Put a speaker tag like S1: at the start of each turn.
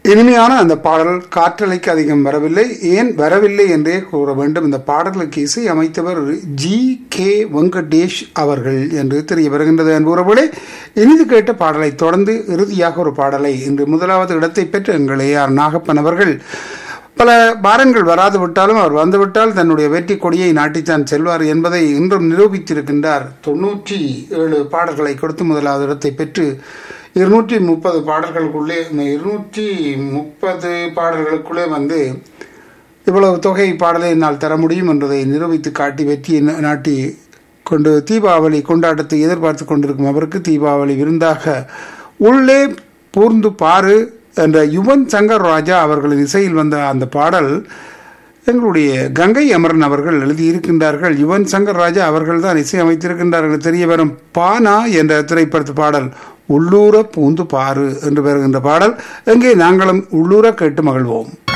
S1: இனிமையான அந்த பாடல் காற்றலைக்கு அதிகம் வரவில்லை ஏன் வரவில்லை என்றே கூற வேண்டும் இந்த பாடலுக்கு இசை அமைத்தவர் ஜி கே வெங்கடேஷ் அவர்கள் என்று தெரிய வருகின்றது என்பவர்களே இனிது கேட்ட பாடலை தொடர்ந்து இறுதியாக ஒரு பாடலை இன்று முதலாவது இடத்தை பெற்ற எங்கள் ஏஆர் நாகப்பன் அவர்கள் பல பாரங்கள் வராது விட்டாலும் அவர் வந்துவிட்டால் தன்னுடைய வெற்றி கொடியை நாட்டித்தான் செல்வார் என்பதை இன்றும் நிரூபித்திருக்கின்றார் தொன்னூற்றி ஏழு பாடல்களை கொடுத்து முதலாவது இடத்தை பெற்று இருநூற்றி முப்பது பாடல்களுக்குள்ளே இருநூற்றி முப்பது பாடல்களுக்குள்ளே வந்து இவ்வளவு தொகை பாடலை என்னால் தர முடியும் என்பதை நிரூபித்து காட்டி வெற்றியை நாட்டி கொண்டு தீபாவளி கொண்டாட்டத்தை எதிர்பார்த்து கொண்டிருக்கும் அவருக்கு தீபாவளி விருந்தாக உள்ளே பூர்ந்து பாரு என்ற யுவன் சங்கர் ராஜா அவர்களின் இசையில் வந்த அந்த பாடல் எங்களுடைய கங்கை அமரன் அவர்கள் எழுதியிருக்கின்றார்கள் யுவன் சங்கர் ராஜா அவர்கள் தான் இசை அமைத்திருக்கின்றார்கள் தெரிய வரும் பானா என்ற திரைப்படத்து பாடல் உள்ளூர பூந்து பாரு என்று வருகின்ற பாடல் எங்கே நாங்களும் உள்ளூர கேட்டு மகிழ்வோம்